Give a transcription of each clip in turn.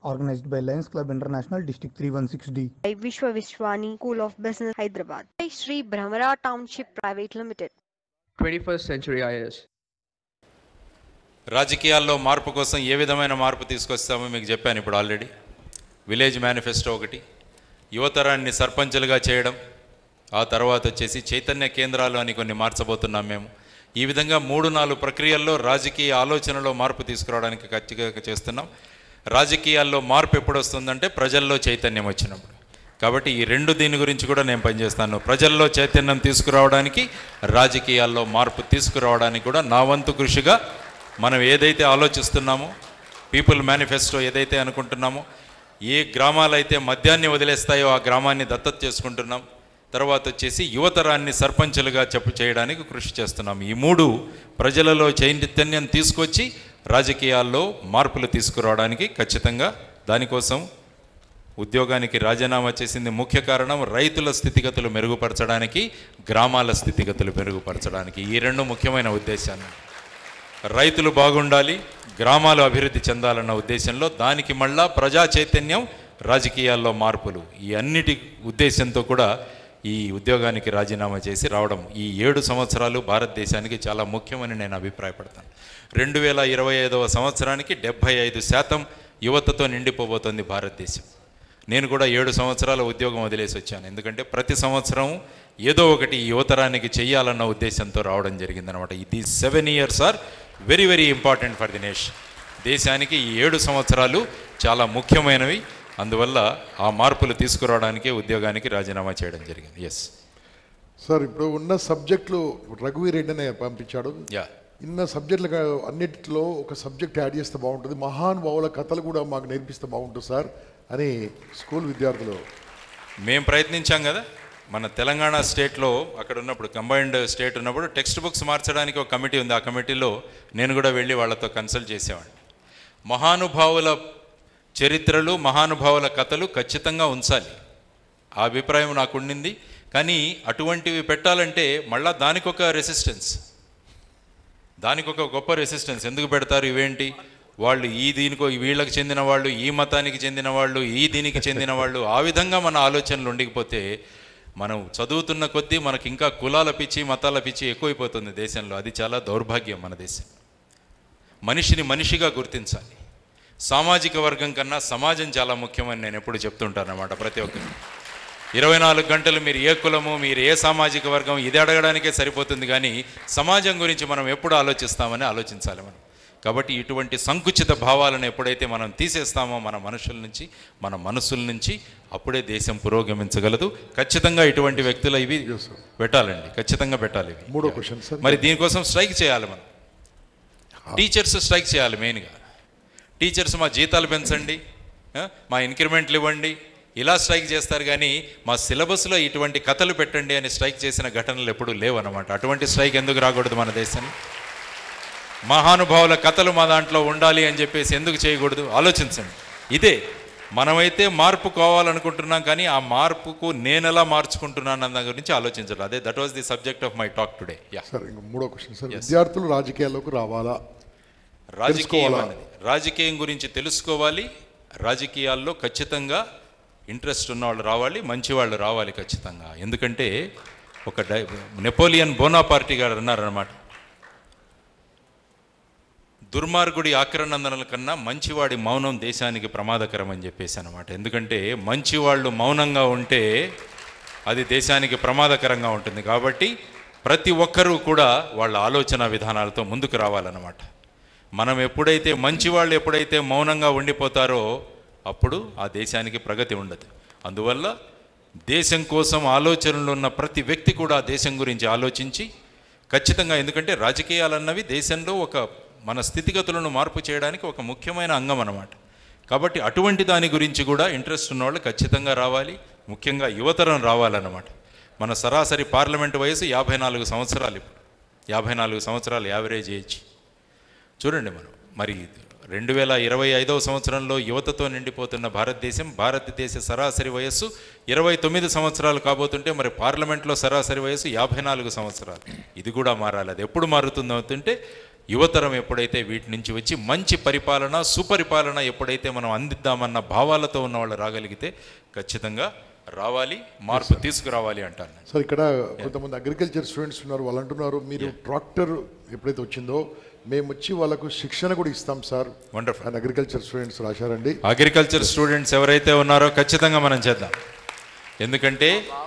organized by Lions Club International District 316D. by Vishwa Vishwani School of Business, Hyderabad. By Sri Brahmara Township Private Limited. 21st Century IS. రాజకీయాల్లో మార్పు కోసం ఏ విధమైన మార్పు తీసుకొస్తామో మీకు చెప్పాను ఇప్పుడు ఆల్రెడీ విలేజ్ మేనిఫెస్టో ఒకటి యువతరాన్ని సర్పంచులుగా చేయడం ఆ తర్వాత వచ్చేసి చైతన్య కేంద్రాలు అని కొన్ని మార్చబోతున్నాం మేము ఈ విధంగా మూడు నాలుగు ప్రక్రియల్లో రాజకీయ ఆలోచనలో మార్పు తీసుకురావడానికి ఖచ్చితంగా చేస్తున్నాం రాజకీయాల్లో మార్పు ఎప్పుడు వస్తుందంటే ప్రజల్లో చైతన్యం వచ్చినప్పుడు కాబట్టి ఈ రెండు దీని గురించి కూడా నేను పనిచేస్తాను ప్రజల్లో చైతన్యం తీసుకురావడానికి రాజకీయాల్లో మార్పు తీసుకురావడానికి కూడా నా వంతు కృషిగా మనం ఏదైతే ఆలోచిస్తున్నామో పీపుల్ మేనిఫెస్టో ఏదైతే అనుకుంటున్నామో ఏ గ్రామాలైతే మద్యాన్ని వదిలేస్తాయో ఆ గ్రామాన్ని దత్తత చేసుకుంటున్నాం తర్వాత వచ్చేసి యువతరాన్ని సర్పంచులుగా చెప్పు చేయడానికి కృషి చేస్తున్నాం ఈ మూడు ప్రజలలో చైతన్యం తీసుకొచ్చి రాజకీయాల్లో మార్పులు తీసుకురావడానికి ఖచ్చితంగా దానికోసం ఉద్యోగానికి రాజీనామా చేసింది ముఖ్య కారణం రైతుల స్థితిగతులు మెరుగుపరచడానికి గ్రామాల స్థితిగతులు మెరుగుపరచడానికి ఈ రెండు ముఖ్యమైన ఉద్దేశాలు రైతులు బాగుండాలి గ్రామాలు అభివృద్ధి చెందాలన్న ఉద్దేశంలో దానికి మళ్ళా ప్రజా చైతన్యం రాజకీయాల్లో మార్పులు ఈ అన్నిటి ఉద్దేశంతో కూడా ఈ ఉద్యోగానికి రాజీనామా చేసి రావడం ఈ ఏడు సంవత్సరాలు భారతదేశానికి చాలా ముఖ్యమని నేను అభిప్రాయపడతాను రెండు వేల ఇరవై ఐదవ సంవత్సరానికి డెబ్భై ఐదు శాతం యువతతో నిండిపోబోతోంది భారతదేశం నేను కూడా ఏడు సంవత్సరాల ఉద్యోగం వదిలేసి వచ్చాను ఎందుకంటే ప్రతి సంవత్సరం ఏదో ఒకటి ఈ యువతరానికి చెయ్యాలన్న ఉద్దేశంతో రావడం జరిగిందనమాట ఇది seven years are very very important for the nation దేశానికి ఈ ఏడు సంవత్సరాలు చాలా ముఖ్యమైనవి అందువల్ల ఆ మార్పులు తీసుకురావడానికే ఉద్యోగానికి రాజీనామా చేయడం జరిగింది ఎస్ సార్ ఇప్పుడు ఉన్న సబ్జెక్టులు రఘువీర్ రెడ్డినే పంపించాడు యా ఇన్న సబ్జెక్టులు అన్నిటిలో ఒక సబ్జెక్ట్ యాడ్ చేస్తే బాగుంటుంది మహానుభావుల కథలు కూడా మాకు నేర్పిస్తే బాగుంటుంది సార్ అని స్కూల్ విద్యార్థులు మేము ప్రయత్నించాం కదా మన తెలంగాణ స్టేట్లో అక్కడ ఉన్నప్పుడు కంబైన్డ్ స్టేట్ ఉన్నప్పుడు టెక్స్ట్ బుక్స్ మార్చడానికి ఒక కమిటీ ఉంది ఆ కమిటీలో నేను కూడా వెళ్ళి వాళ్ళతో కన్సల్ట్ చేసేవాడిని మహానుభావుల చరిత్రలు మహానుభావుల కథలు ఖచ్చితంగా ఉంచాలి ఆ అభిప్రాయం నాకు ఉండింది కానీ అటువంటివి పెట్టాలంటే మళ్ళా దానికి ఒక రెసిస్టెన్స్ దానికి ఒక గొప్ప రెసిస్టెన్స్ ఎందుకు పెడతారు ఇవేంటి వాళ్ళు ఈ దీనికో వీళ్ళకి చెందిన వాళ్ళు ఈ మతానికి చెందిన వాళ్ళు ఈ దీనికి చెందిన వాళ్ళు ఆ విధంగా మన ఆలోచనలు ఉండకపోతే మనం చదువుతున్న కొద్దీ మనకి ఇంకా కులాల పిచ్చి మతాల పిచ్చి ఎక్కువైపోతుంది దేశంలో అది చాలా దౌర్భాగ్యం మన దేశం మనిషిని మనిషిగా గుర్తించాలి సామాజిక వర్గం కన్నా సమాజం చాలా ముఖ్యమని నేను ఎప్పుడు చెప్తుంటాను అన్నమాట ప్రతి ఒక్కరు ఇరవై నాలుగు గంటలు మీరు ఏ కులము మీరు ఏ సామాజిక వర్గం ఇది అడగడానికే సరిపోతుంది కానీ సమాజం గురించి మనం ఎప్పుడు ఆలోచిస్తామని ఆలోచించాలి మనం కాబట్టి ఇటువంటి సంకుచిత భావాలను ఎప్పుడైతే మనం తీసేస్తామో మన మనుషుల నుంచి మన మనసుల నుంచి అప్పుడే దేశం పురోగమించగలదు ఖచ్చితంగా ఇటువంటి వ్యక్తులు ఇవి పెట్టాలండి ఖచ్చితంగా పెట్టాలి ఇవి మూడో క్వశ్చన్ సార్ మరి దీనికోసం స్ట్రైక్ చేయాలి మనం టీచర్స్ స్ట్రైక్ చేయాలి మెయిన్గా టీచర్స్ మా జీతాలు పెంచండి ఆ, మా ఇంక్రిమెంట్లు ఇవ్వండి ఇలా స్ట్రైక్ చేస్తారు కానీ మా సిలబస్లో ఇటువంటి కథలు పెట్టండి అని స్ట్రైక్ చేసిన ఘటనలు ఎప్పుడూ లేవన్నమాట అటువంటి స్ట్రైక్ ఎందుకు రాకూడదు మన దేశం మహానుభావుల కథలు మా దాంట్లో ఉండాలి అని చెప్పేసి ఎందుకు చేయకూడదు ఆలోచించండి ఇదే మనమైతే మార్పు కావాలనుకుంటున్నాం కానీ ఆ మార్పుకు నేను ఎలా మార్చుకుంటున్నాను అన్న గురించి ఆలోచించాలి అదే that was the subject of my talk today yeah sir ఇంక మూడో క్వశ్చన్ సార్ విద్యార్థులు రాజకీయాల్లోకి రావాలా రాజకీయం తెలుసుకోవాలా? అన్నది రాజకీయం గురించి తెలుసుకోవాలి రాజకీయాల్లో ఖచ్చితంగా ఇంట్రెస్ట్ ఉన్నవాళ్ళు రావాలి మంచి వాళ్ళు రావాలి ఖచ్చితంగా ఎందుకంటే ఒక డై నెపోలియన్ బోనాపార్టీ గారు అన్నారనమాట దుర్మార్గుడి ఆక్రనందనల కన్నా మంచివాడి మౌనం దేశానికి ప్రమాదకరం అని చెప్పేసి అనమాట ఎందుకంటే మంచివాళ్ళు మౌనంగా ఉంటే అది దేశానికి ప్రమాదకరంగా ఉంటుంది కాబట్టి ప్రతి ఒక్కరూ కూడా వాళ్ళ ఆలోచన విధానాలతో ముందుకు రావాలన్నమాట మనం ఎప్పుడైతే మంచి వాళ్ళు ఎప్పుడైతే మౌనంగా ఉండిపోతారో అప్పుడు ఆ దేశానికి ప్రగతి ఉండదు అందువల్ల దేశం కోసం ఆలోచనలు ఉన్న ప్రతి వ్యక్తి కూడా ఆ దేశం గురించి ఆలోచించి ఖచ్చితంగా ఎందుకంటే రాజకీయాలు అన్నవి దేశంలో ఒక మన స్థితిగతులను మార్పు చేయడానికి ఒక ముఖ్యమైన అంగం అన్నమాట కాబట్టి అటువంటి దాని గురించి కూడా ఇంట్రెస్ట్ ఉన్నవాళ్ళు ఖచ్చితంగా రావాలి ముఖ్యంగా యువతరం రావాలన్నమాట మన సరాసరి పార్లమెంటు వయసు యాభై నాలుగు సంవత్సరాలు ఇప్పుడు యాభై నాలుగు సంవత్సరాలు యావరేజ్ ఏజ్ చూడండి మనం మరి రెండు వేల ఇరవై ఐదవ సంవత్సరంలో యువతతో నిండిపోతున్న భారతదేశం భారతదేశ సరాసరి వయస్సు ఇరవై తొమ్మిది సంవత్సరాలు కాబోతుంటే మరి పార్లమెంట్లో సరాసరి వయస్సు యాభై నాలుగు సంవత్సరాలు ఇది కూడా మారాలి అది ఎప్పుడు మారుతుందో అవుతుంటే యువతరం ఎప్పుడైతే వీటి నుంచి వచ్చి మంచి పరిపాలన సుపరిపాలన ఎప్పుడైతే మనం అందిద్దామన్న భావాలతో ఉన్న వాళ్ళు రాగలిగితే ఖచ్చితంగా రావాలి మార్పు తీసుకురావాలి అంటాను నేను. సార్ ఇక్కడ కొంతమంది అగ్రికల్చర్ స్టూడెంట్స్ ఉన్నారు వాళ్ళు అంటున్నారు మీరు ట్రాక్టర్ ఎప్పుడైతే వచ్చిందో మేము వచ్చి వాళ్ళకు శిక్షణ కూడా ఇస్తాం సార్ Wonderful. అని అగ్రికల్చర్ స్టూడెంట్స్ రాశారండి అగ్రికల్చర్ స్టూడెంట్స్ ఎవరైతే ఉన్నారో ఖచ్చితంగా మనం చేద్దాం ఎందుకంటే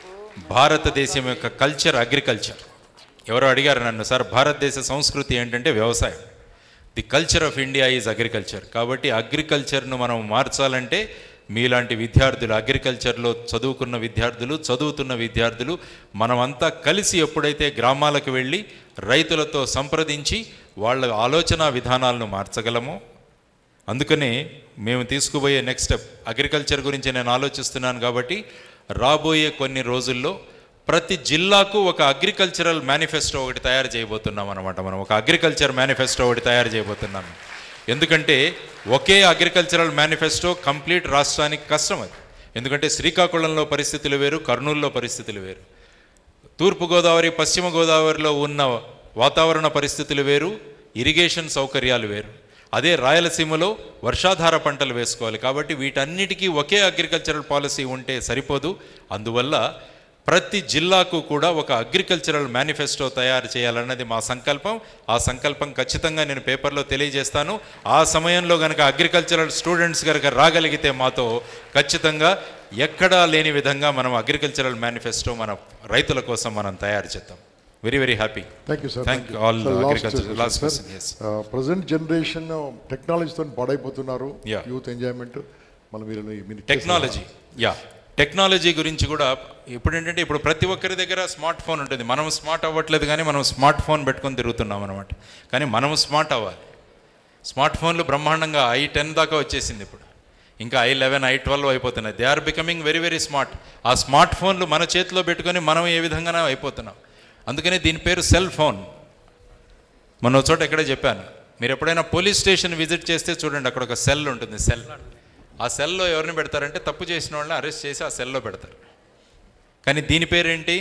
భారతదేశం యొక్క కల్చర్ అగ్రికల్చర్ ఎవరో అడిగారు నన్ను సార్ భారతదేశ సంస్కృతి ఏంటంటే వ్యవసాయం the culture of India is agriculture కాబట్టి అగ్రికల్చర్ను మనం మార్చాలంటే మీలాంటి విద్యార్థులు అగ్రికల్చర్లో చదువుకున్న విద్యార్థులు చదువుతున్న విద్యార్థులు మనమంతా కలిసి ఎప్పుడైతే గ్రామాలకు వెళ్ళి రైతులతో సంప్రదించి వాళ్ళ ఆలోచన విధానాలను మార్చగలమో అందుకనే మేము తీసుకుపోయే నెక్స్ట్ స్టెప్ అగ్రికల్చర్ గురించి నేను ఆలోచిస్తున్నాను కాబట్టి రాబోయే కొన్ని రోజుల్లో ప్రతి జిల్లాకు ఒక అగ్రికల్చరల్ మేనిఫెస్టో ఒకటి తయారు చేయబోతున్నాం అనమాట మనం ఒక అగ్రికల్చర్ మేనిఫెస్టో ఒకటి తయారు చేయబోతున్నాం ఎందుకంటే ఒకే అగ్రికల్చరల్ మేనిఫెస్టో కంప్లీట్ రాష్ట్రానికి కష్టం అది ఎందుకంటే శ్రీకాకుళంలో పరిస్థితులు వేరు కర్నూలులో పరిస్థితులు వేరు తూర్పుగోదావరి పశ్చిమ గోదావరిలో ఉన్న వాతావరణ పరిస్థితులు వేరు ఇరిగేషన్ సౌకర్యాలు వేరు అదే రాయలసీమలో వర్షాధార పంటలు వేసుకోవాలి కాబట్టి వీటన్నిటికీ ఒకే అగ్రికల్చరల్ పాలసీ ఉంటే సరిపోదు అందువల్ల ప్రతి జిల్లాకు కూడా ఒక అగ్రికల్చరల్ మేనిఫెస్టో తయారు చేయాలన్నది మా సంకల్పం ఆ సంకల్పం ఖచ్చితంగా నేను పేపర్లో తెలియజేస్తాను ఆ సమయంలో కనుక అగ్రికల్చరల్ స్టూడెంట్స్ కనుక రాగలిగితే మాతో ఖచ్చితంగా ఎక్కడా లేని విధంగా మనం అగ్రికల్చరల్ మేనిఫెస్టో మన రైతుల కోసం మనం తయారు చేద్దాం very very happy thank you sir Thank all agriculture- last question, yes. Present generation టెక్నాలజీతో పాడైపోతున్నారు Yeah. యూత్ ఎంజాయ్మెంట్ మళ్ళీ మీరు మీరు టెక్నాలజీ యా టెక్నాలజీ గురించి కూడా ఇప్పుడు ఏంటంటే ఇప్పుడు ప్రతి ఒక్కరి దగ్గర స్మార్ట్ ఫోన్ ఉంటుంది మనం స్మార్ట్ అవ్వట్లేదు కానీ మనం స్మార్ట్ ఫోన్ పెట్టుకొని తిరుగుతున్నాం అనమాట కానీ మనం స్మార్ట్ అవ్వాలి స్మార్ట్ ఫోన్లు బ్రహ్మాండంగా ఐ టెన్ దాకా వచ్చేసింది ఇప్పుడు ఇంకా ఐ లెవెన్ ఐ ట్వెల్వ్ అయిపోతున్నాయి they are becoming very very smart ఆ స్మార్ట్ ఫోన్లు మన చేతిలో పెట్టుకొని మనం ఏ విధంగానో అయిపోతున్నాం అందుకనే దీని పేరు సెల్ ఫోన్ మొన్న ఒక చోట ఎక్కడే చెప్పాను మీరు ఎప్పుడైనా పోలీస్ స్టేషన్ విజిట్ చేస్తే చూడండి అక్కడ ఒక సెల్ ఉంటుంది సెల్ ఆ సెల్లో ఎవరిని పెడతారంటే తప్పు చేసిన వాళ్ళని అరెస్ట్ చేసి ఆ సెల్లో పెడతారు కానీ దీని పేరేంటి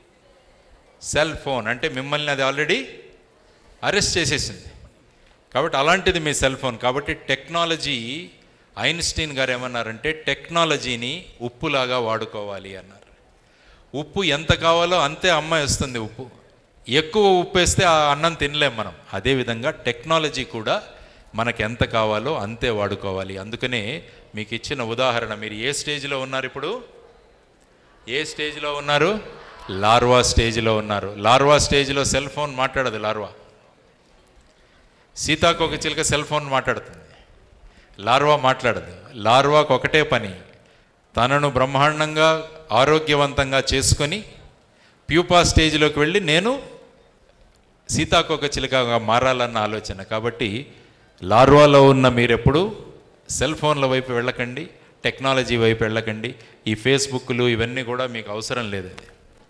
సెల్ ఫోన్ అంటే మిమ్మల్ని అది ఆల్రెడీ అరెస్ట్ చేసేసింది కాబట్టి అలాంటిది మీ సెల్ ఫోన్ కాబట్టి టెక్నాలజీ ఐన్స్టీన్ గారు ఏమన్నారంటే టెక్నాలజీని ఉప్పులాగా వాడుకోవాలి అన్నారు ఉప్పు ఎంత కావాలో అంతే అమ్మాయి వస్తుంది ఉప్పు ఎక్కువ ఉప్పు వేస్తే ఆ అన్నం తినలేం మనం అదేవిధంగా టెక్నాలజీ కూడా మనకు ఎంత కావాలో అంతే వాడుకోవాలి అందుకనే మీకు ఇచ్చిన ఉదాహరణ మీరు ఏ స్టేజ్లో ఉన్నారు ఇప్పుడు ఏ స్టేజ్లో ఉన్నారు లార్వా స్టేజ్లో ఉన్నారు లార్వా స్టేజ్లో సెల్ ఫోన్ మాట్లాడదు లార్వా సీతాకోక చిలుక సెల్ ఫోన్ మాట్లాడుతుంది లార్వా మాట్లాడదు లార్వాకు ఒకటే పని తనను బ్రహ్మాండంగా ఆరోగ్యవంతంగా చేసుకొని ప్యూపా స్టేజ్లోకి వెళ్ళి నేను సీతాకోక చిలుకగా మారాలన్న ఆలోచన కాబట్టి లార్వాలో ఉన్న మీరెప్పుడు సెల్ ఫోన్ల వైపు వెళ్ళకండి టెక్నాలజీ వైపు వెళ్ళకండి ఈ ఫేస్బుక్లు ఇవన్నీ కూడా మీకు అవసరం లేదు అది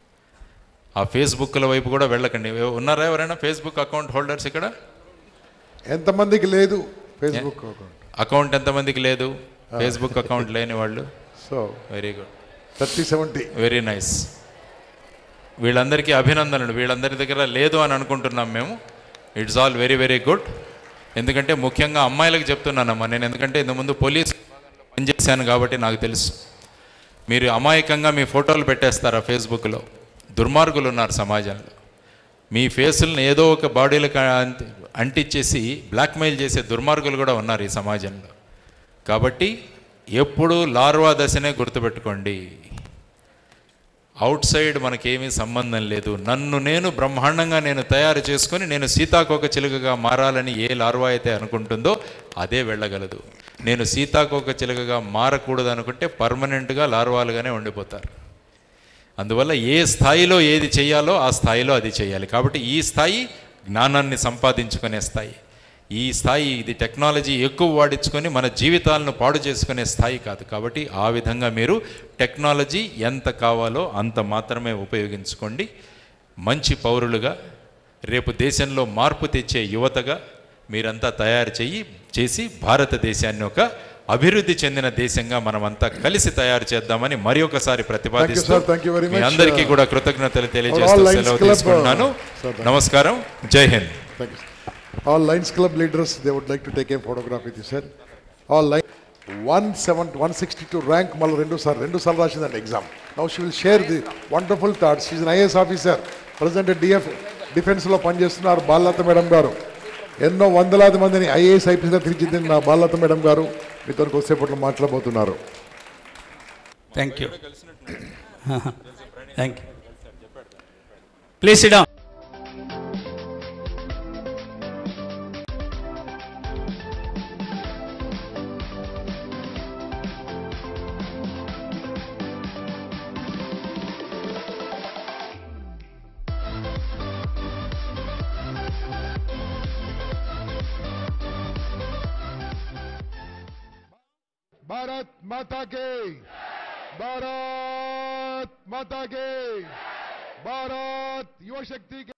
ఆ ఫేస్బుక్ల వైపు కూడా వెళ్ళకండి ఎవ- ఉన్నారా ఎవరైనా ఫేస్బుక్ అకౌంట్ హోల్డర్స్ ఇక్కడ ఎంతమందికి లేదు ఫేస్బుక్ అకౌంట్ అకౌంట్ ఎంతమందికి లేదు ఫేస్బుక్ అకౌంట్ లేని వాళ్ళు so very good thirty seventy very nice వీళ్ళందరికీ అభినందనలు వీళ్ళందరి దగ్గర లేదు అని అనుకుంటున్నాం మేము it's all very very good ఎందుకంటే ముఖ్యంగా అమ్మాయిలకు చెప్తున్నానమ్మా నేను ఎందుకంటే ఇంతకుముందు పోలీస్ విభాగంలో పనిచేశాను కాబట్టి నాకు తెలుసు మీరు అమాయకంగా మీ ఫోటోలు పెట్టేస్తారా ఫేస్బుక్లో దుర్మార్గులు ఉన్నారు సమాజంలో మీ ఫేసులను ఏదో ఒక బాడీలకు అంటి- అంటించేసి బ్లాక్మెయిల్ చేసే దుర్మార్గులు కూడా ఉన్నారు ఈ సమాజంలో కాబట్టి ఎప్పుడు లార్వా దశనే గుర్తుపెట్టుకోండి అవుట్ సైడ్ మనకేమీ సంబంధం లేదు నన్ను నేను బ్రహ్మాండంగా నేను తయారు చేసుకొని నేను సీతాకోక చిలుకగా మారాలని ఏ లార్వా అయితే అనుకుంటుందో అదే వెళ్ళగలదు నేను సీతాకోక చిలుకగా మారకూడదు అనుకుంటే పర్మనెంట్గా లార్వాలుగానే ఉండిపోతారు అందువల్ల ఏ స్థాయిలో ఏది చేయాలో ఆ స్థాయిలో అది చేయాలి కాబట్టి ఈ స్థాయి జ్ఞానాన్ని సంపాదించుకునే స్థాయి ఈ స్థాయి ఇది టెక్నాలజీ ఎక్కువ వాడించుకొని మన జీవితాలను పాడు చేసుకునే స్థాయి కాదు కాబట్టి ఆ విధంగా మీరు టెక్నాలజీ ఎంత కావాలో అంత మాత్రమే ఉపయోగించుకోండి మంచి పౌరులుగా రేపు దేశంలో మార్పు తెచ్చే యువతగా మీరంతా తయారు చెయ్యి చేసి భారతదేశాన్ని ఒక అభివృద్ధి చెందిన దేశంగా మనమంతా కలిసి తయారు చేద్దామని మరి ఒకసారి ప్రతిపాదిస్తూ sir. Thank you very me much. అందరికీ కూడా కృతజ్ఞతలు తెలియజేస్తూ Lions సెలవు Club, తీసుకుంటున్నాను sir, thank you. నమస్కారం Jai Hind thank you All Lions Club leaders, they would like to take a photograph with you, sir. All line, 17, 162 rank, మళ్ళీ రెండు సార్లు రెండు సార్లు రాసిందండి exam now she will share the wonderful thoughts is IAS officer present DF డిఫెన్స్లో పనిచేస్తున్నారు Balalatha madam గారు ఎన్నో వందలాది మందిని ఐఏఎస్ ఐపీఎస్గా తీర్చిదిద్దిన నా బాలలత మేడం గారు మీతో కొద్దిసేపట్లో మాట్లాడబోతున్నారు thank you thank you please సిడా భారత్ మాతా కే భారత్ మాతా కే భారత్ యువశక్తి